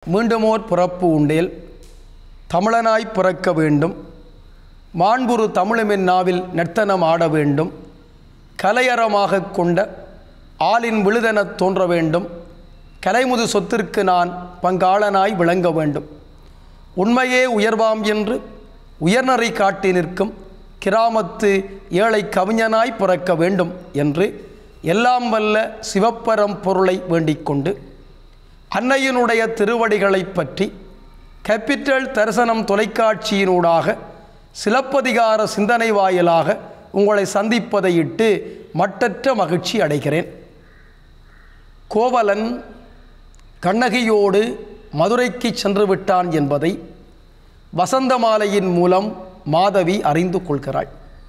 மீண்டுமோர் பிறப்பு உண்டேல் தமிழனாய் பிறக்க வேண்டும் மாண்புரு தமிழுமென் நாவில் நெர்த்தனம் ஆட வேண்டும் கலையறமாகக் கொண்ட ஆளின் விழுதெனத் தோன்ற வேண்டும் கலைமுது சொத்திற்கு நான் பங்காளனாய் விளங்க வேண்டும் உண்மையே உயர்வாம் என்று உயர்நறை காட்டி நிற்கும் கிராமத்து ஏழை கவிஞனாய் பிறக்க வேண்டும் என்று எல்லாம் வல்ல சிவப்பரம் பொருளை வேண்டிக் கொண்டு அன்னையினுடைய திருவடிகளைப் பற்றி கேபிட்டல் தரிசனம் தொலைக்காட்சியினூடாக சிலப்பதிகார சிந்தனை வாயிலாக உங்களை சந்திப்பதையிட்டு மட்டற்ற மகிழ்ச்சி அடைகிறேன் கோவலன் கண்ணகியோடு மதுரைக்கு சென்று விட்டான் என்பதை வசந்தமாலையின் மூலம் மாதவி அறிந்து கொள்கிறாள்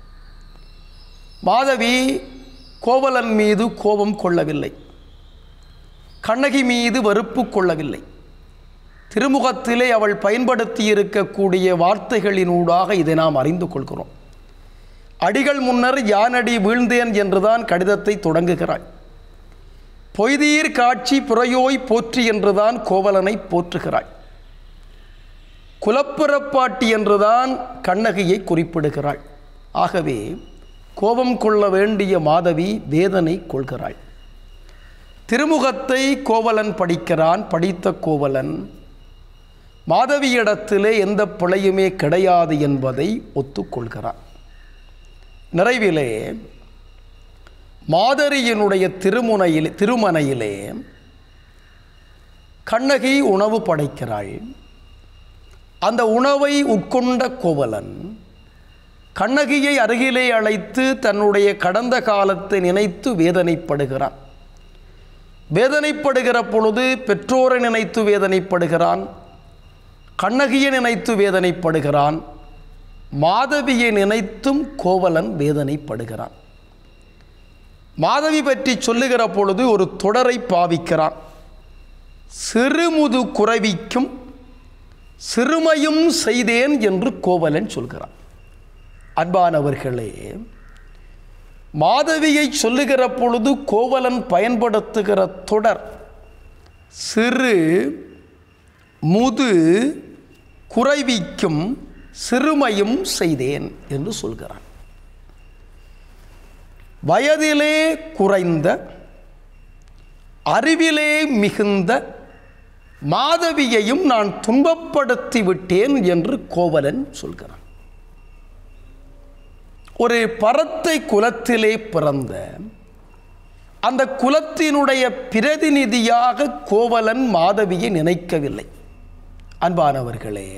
மாதவி கோவலன் மீது கோபம் கொள்ளவில்லை கண்ணகி மீது வெறுப்பு கொள்ளவில்லை திருமுகத்திலே அவள் பயன்படுத்தி இருக்கக்கூடிய வார்த்தைகளினூடாக இதை நாம் அறிந்து கொள்கிறோம் அடிகள் முன்னர் யானடி வீழ்ந்தேன் என்றுதான் கடிதத்தை தொடங்குகிறாள் பொய்தீர் காட்சி புறையோய் போற்றி என்றுதான் கோவலனை போற்றுகிறாள் குலப்பிறப்பாட்டி என்றுதான் கண்ணகியை குறிப்பிடுகிறாள் ஆகவே கோபம் கொள்ள வேண்டிய மாதவி வேதனை கொள்கிறாள் திருமுகத்தை கோவலன் படிக்கிறான் படித்த கோவலன் மாதவியிடத்திலே எந்த பிழையுமே கிடையாது என்பதை ஒத்துக்கொள்கிறான் நிறைவிலே மாதரியினுடைய திருமுனையில் திருமனையிலே கண்ணகி உணவு படைக்கிறாள் அந்த உணவை உட்கொண்ட கோவலன் கண்ணகியை அருகிலே அழைத்து தன்னுடைய கடந்த காலத்தை நினைத்து வேதனைப்படுகிறான் வேதனைப்படுகிற பொழுது பெற்றோரை நினைத்து வேதனைப்படுகிறான் கண்ணகியை நினைத்து வேதனைப்படுகிறான் மாதவியை நினைத்தும் கோவலன் வேதனைப்படுகிறான் மாதவி பற்றி சொல்லுகிற பொழுது ஒரு தொடரை பாவிக்கிறான் சிறுமுது குறவிக்கும் சிறுமையும் செய்தேன் என்று கோவலன் சொல்கிறான் அன்பானவர்களே மாதவியை சொல்லுகிற பொழுது கோவலன் பயன்படுத்துகிற தொடர் சிறு முது குறைவிக்கும் சிறுமையும் செய்தேன் என்று சொல்கிறான் வயதிலே குறைந்த அறிவிலே மிகுந்த மாதவியையும் நான் துன்பப்படுத்தி விட்டேன் என்று கோவலன் சொல்கிறான் ஒரு பரத்தை குலத்திலே பிறந்த அந்த குலத்தினுடைய பிரதிநிதியாக கோவலன் மாதவியை நினைக்கவில்லை அன்பானவர்களே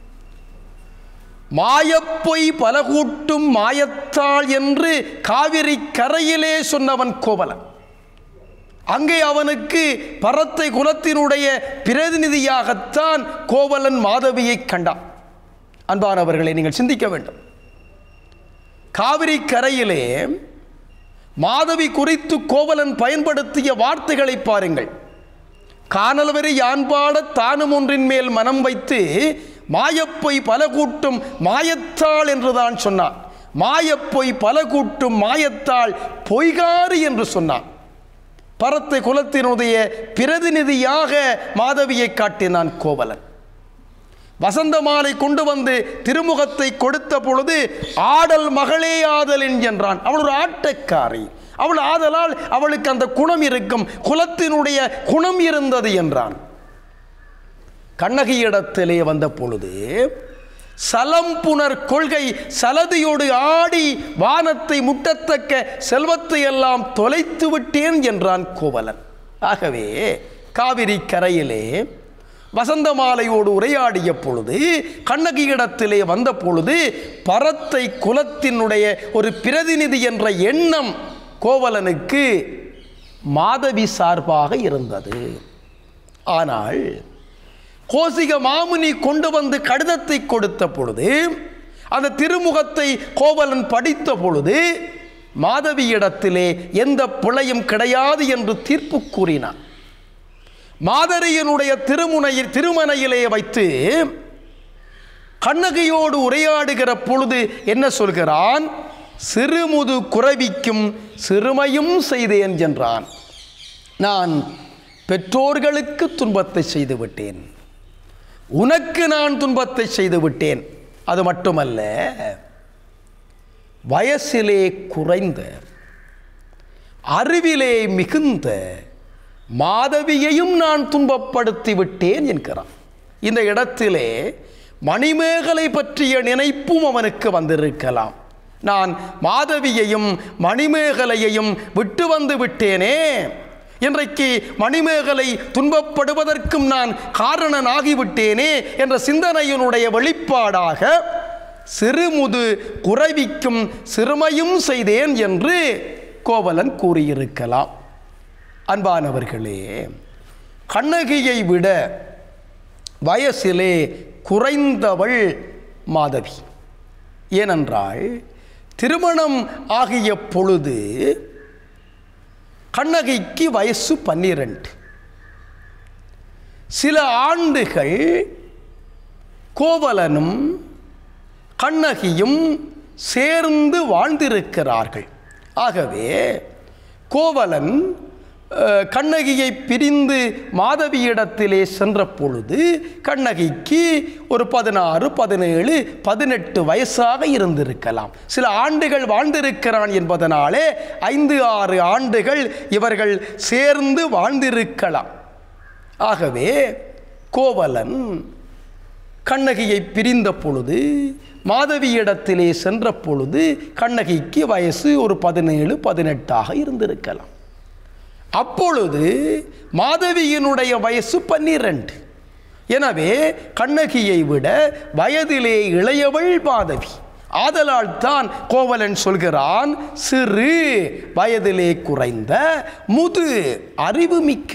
மாயப்பொய் பலகூட்டும் மாயத்தாள் என்று காவிரி கரையிலே சொன்னவன் கோவலன் அங்கே அவனுக்கு பரத்தை குலத்தினுடைய பிரதிநிதியாகத்தான் கோவலன் மாதவியை கண்டான் அன்பானவர்களை நீங்கள் சிந்திக்க வேண்டும் காவிரி கரையிலே மாதவி குறித்து கோவலன் பயன்படுத்திய வார்த்தைகளை பாருங்கள் காணல் வரை யான்பாட தானும் ஒன்றின் மேல் மனம் வைத்து மாயப்பொய் பல கூட்டும் மாயத்தாள் என்றுதான் சொன்னான் மாயப்பொய் பல கூட்டும் மாயத்தாள் பொய்காறு என்று சொன்னான் பரத்தை குலத்தினுடைய பிரதிநிதியாக மாதவியை காட்டினான் கோவலன் வசந்த மாலை கொண்டு வந்து திருமுகத்தை கொடுத்த பொழுது ஆடல் மகளே ஆதலின் என்றான் அவள் ஒரு ஆட்டக்காரி அவள் ஆதலால் அவளுக்கு அந்த குணம் இருக்கும் குலத்தினுடைய குணம் இருந்தது என்றான் கண்ணகியிடத்திலே வந்த பொழுது சலம்புணர் கொள்கை சலதியோடு ஆடி வானத்தை முட்டத்தக்க செல்வத்தை எல்லாம் தொலைத்து விட்டேன் என்றான் கோவலன் ஆகவே காவிரி கரையிலே வசந்த மாலையோடு உரையாடிய பொழுது கண்ணகியிடத்திலே வந்த பொழுது பரத்தை குலத்தினுடைய ஒரு பிரதிநிதி என்ற எண்ணம் கோவலனுக்கு மாதவி சார்பாக இருந்தது ஆனால் கோசிக மாமுனி கொண்டு வந்து கடிதத்தை கொடுத்த பொழுது அந்த திருமுகத்தை கோவலன் படித்த பொழுது மாதவியிடத்திலே எந்த பிழையும் கிடையாது என்று தீர்ப்பு கூறினான் மாதரியினுடைய திருமுனையில் திருமனையிலே வைத்து கண்ணகியோடு உரையாடுகிற பொழுது என்ன சொல்கிறான் சிறுமுது குறவிக்கும் சிறுமையும் செய்தேன் என்றான் நான் பெற்றோர்களுக்கு துன்பத்தை செய்து விட்டேன் உனக்கு நான் துன்பத்தை செய்து விட்டேன் அது மட்டுமல்ல வயசிலே குறைந்த அறிவிலே மிகுந்த மாதவியையும் நான் துன்பப்படுத்தி விட்டேன் என்கிறான் இந்த இடத்திலே மணிமேகலை பற்றிய நினைப்பும் அவனுக்கு வந்திருக்கலாம் நான் மாதவியையும் மணிமேகலையையும் விட்டு வந்து விட்டேனே இன்றைக்கு மணிமேகலை துன்பப்படுவதற்கும் நான் காரணனாகிவிட்டேனே என்ற சிந்தனையினுடைய வெளிப்பாடாக சிறுமுது குறைவிக்கும் சிறுமையும் செய்தேன் என்று கோவலன் கூறியிருக்கலாம் அன்பானவர்களே கண்ணகியை விட வயசிலே குறைந்தவள் மாதவி ஏனென்றால் திருமணம் ஆகிய பொழுது கண்ணகிக்கு வயசு பன்னிரண்டு சில ஆண்டுகள் கோவலனும் கண்ணகியும் சேர்ந்து வாழ்ந்திருக்கிறார்கள் ஆகவே கோவலன் அஹ், கண்ணகியை பிரிந்து மாதவியிடத்திலே சென்ற பொழுது கண்ணகிக்கு ஒரு பதினாறு பதினேழு பதினெட்டு வயசாக இருந்திருக்கலாம் சில ஆண்டுகள் வாழ்ந்திருக்கிறான் என்பதனாலே ஐந்து ஆறு ஆண்டுகள் இவர்கள் சேர்ந்து வாழ்ந்திருக்கலாம் ஆகவே கோவலன் கண்ணகியை பிரிந்த பொழுது மாதவியிடத்திலே சென்ற பொழுது கண்ணகிக்கு வயசு ஒரு பதினேழு பதினெட்டாக இருந்திருக்கலாம் அப்பொழுது மாதவியினுடைய வயசு பன்னிரண்டு எனவே கண்ணகியை விட வயதிலே இளையவள் மாதவி ஆதலால் தான் கோவலன் சொல்கிறான் சிறு வயதிலே குறைந்த முது அறிவுமிக்க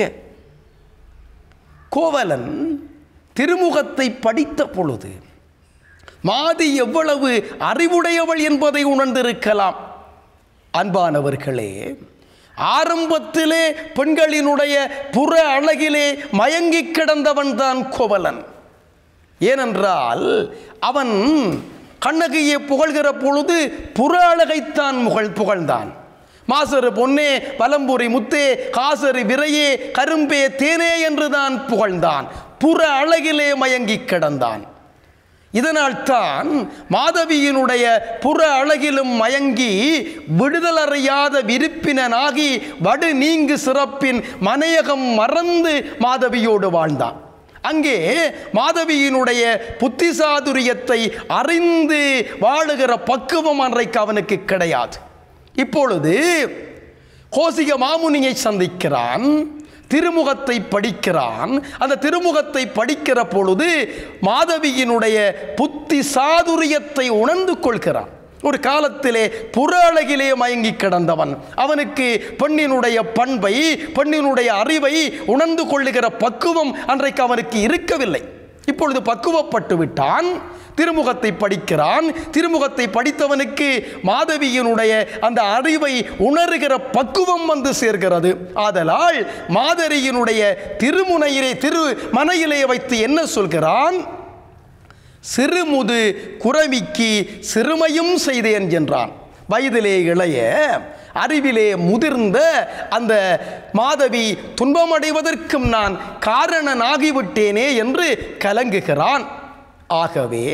கோவலன் திருமுகத்தை படித்த பொழுது மாதி எவ்வளவு அறிவுடையவள் என்பதை உணர்ந்திருக்கலாம் அன்பானவர்களே ஆரம்பத்திலே பெண்களினுடைய புற அழகிலே மயங்கி கிடந்தவன் தான் கோவலன் ஏனென்றால் அவன் கண்ணகியை புகழ்கிற பொழுது புற அழகைத்தான் புகழ் புகழ்ந்தான் மாசரு பொன்னே வலம்புரி முத்தே காசரு விரையே கரும்பே தேனே என்றுதான் புகழ்ந்தான் புற அழகிலே மயங்கி கிடந்தான் இதனால்தான் மாதவியினுடைய புற அழகிலும் மயங்கி விடுதலறியாத விருப்பினனாகி வடு நீங்கு சிறப்பின் மனையகம் மறந்து மாதவியோடு வாழ்ந்தான் அங்கே மாதவியினுடைய புத்திசாதுரியத்தை அறிந்து வாழுகிற பக்குவம் அன்றைக்கு அவனுக்கு கிடையாது இப்பொழுது கோசிக மாமுனியை சந்திக்கிறான் திருமுகத்தை படிக்கிறான் அந்த திருமுகத்தை படிக்கிற பொழுது மாதவியினுடைய புத்தி சாதுரியத்தை உணர்ந்து கொள்கிறான் ஒரு காலத்திலே புற அழகிலே மயங்கி கிடந்தவன் அவனுக்கு பெண்ணினுடைய பண்பை பெண்ணினுடைய அறிவை உணர்ந்து கொள்ளுகிற பக்குவம் அன்றைக்கு அவனுக்கு இருக்கவில்லை இப்பொழுது பக்குவப்பட்டு விட்டான் திருமுகத்தை படிக்கிறான் திருமுகத்தை படித்தவனுக்கு மாதவியினுடைய அந்த அறிவை உணர்கிற பக்குவம் வந்து சேர்கிறது ஆதலால் மாதரியினுடைய திருமுனையிலே திரு மனையிலே வைத்து என்ன சொல்கிறான் சிறுமுது குறவிக்கு சிறுமையும் செய்தேன் என்றான் வயதிலே இளைய அறிவிலே முதிர்ந்த அந்த மாதவி துன்பமடைவதற்கும் நான் காரணனாகிவிட்டேனே என்று கலங்குகிறான் ஆகவே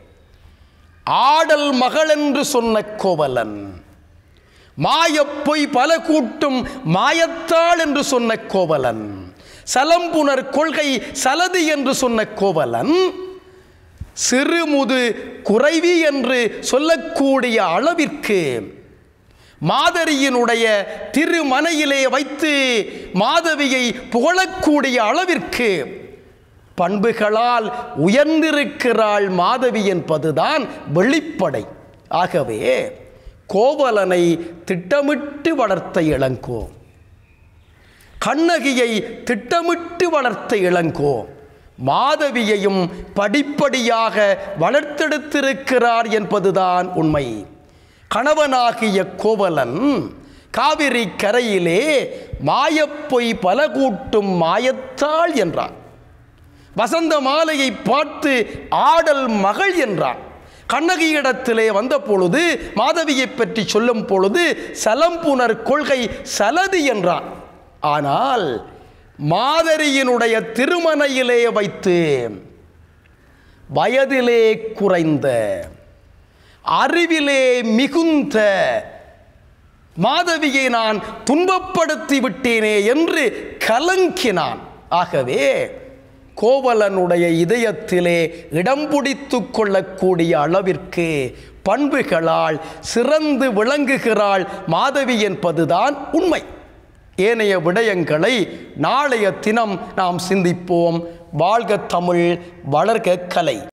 ஆடல் மகள் என்று சொன்ன கோவலன் மாயப்பொய் பல கூட்டும் மாயத்தாள் என்று சொன்ன கோவலன் சலம்புணர் கொள்கை சலதி என்று சொன்ன கோவலன் சிறுமுது குறைவி என்று சொல்லக்கூடிய அளவிற்கு மாதரியினுடைய திருமனையிலே வைத்து மாதவியை புகழக்கூடிய அளவிற்கு பண்புகளால் உயர்ந்திருக்கிறாள் மாதவி என்பதுதான் வெளிப்படை ஆகவே கோவலனை திட்டமிட்டு வளர்த்த இளங்கோ கண்ணகியை திட்டமிட்டு வளர்த்த இளங்கோ மாதவியையும் படிப்படியாக வளர்த்தெடுத்திருக்கிறார் என்பதுதான் உண்மை கணவனாகிய கோவலன் காவிரி கரையிலே மாயப்பொய் பல கூட்டும் மாயத்தாள் என்றான் வசந்த மாலையை பார்த்து ஆடல் மகள் என்றான் கண்ணகியிடத்திலே வந்த பொழுது மாதவியை பற்றி சொல்லும் பொழுது சலம்புணர் கொள்கை சலதி என்றான் ஆனால் மாதரியினுடைய திருமணையிலே வைத்து வயதிலே குறைந்த அறிவிலே மிகுந்த மாதவியை நான் துன்பப்படுத்தி விட்டேனே என்று கலங்கினான் ஆகவே கோவலனுடைய இதயத்திலே இடம் பிடித்து கொள்ளக்கூடிய அளவிற்கு பண்புகளால் சிறந்து விளங்குகிறாள் மாதவி என்பதுதான் உண்மை ஏனைய விடயங்களை நாளைய தினம் நாம் சிந்திப்போம் வாழ்க தமிழ் வளர்க கலை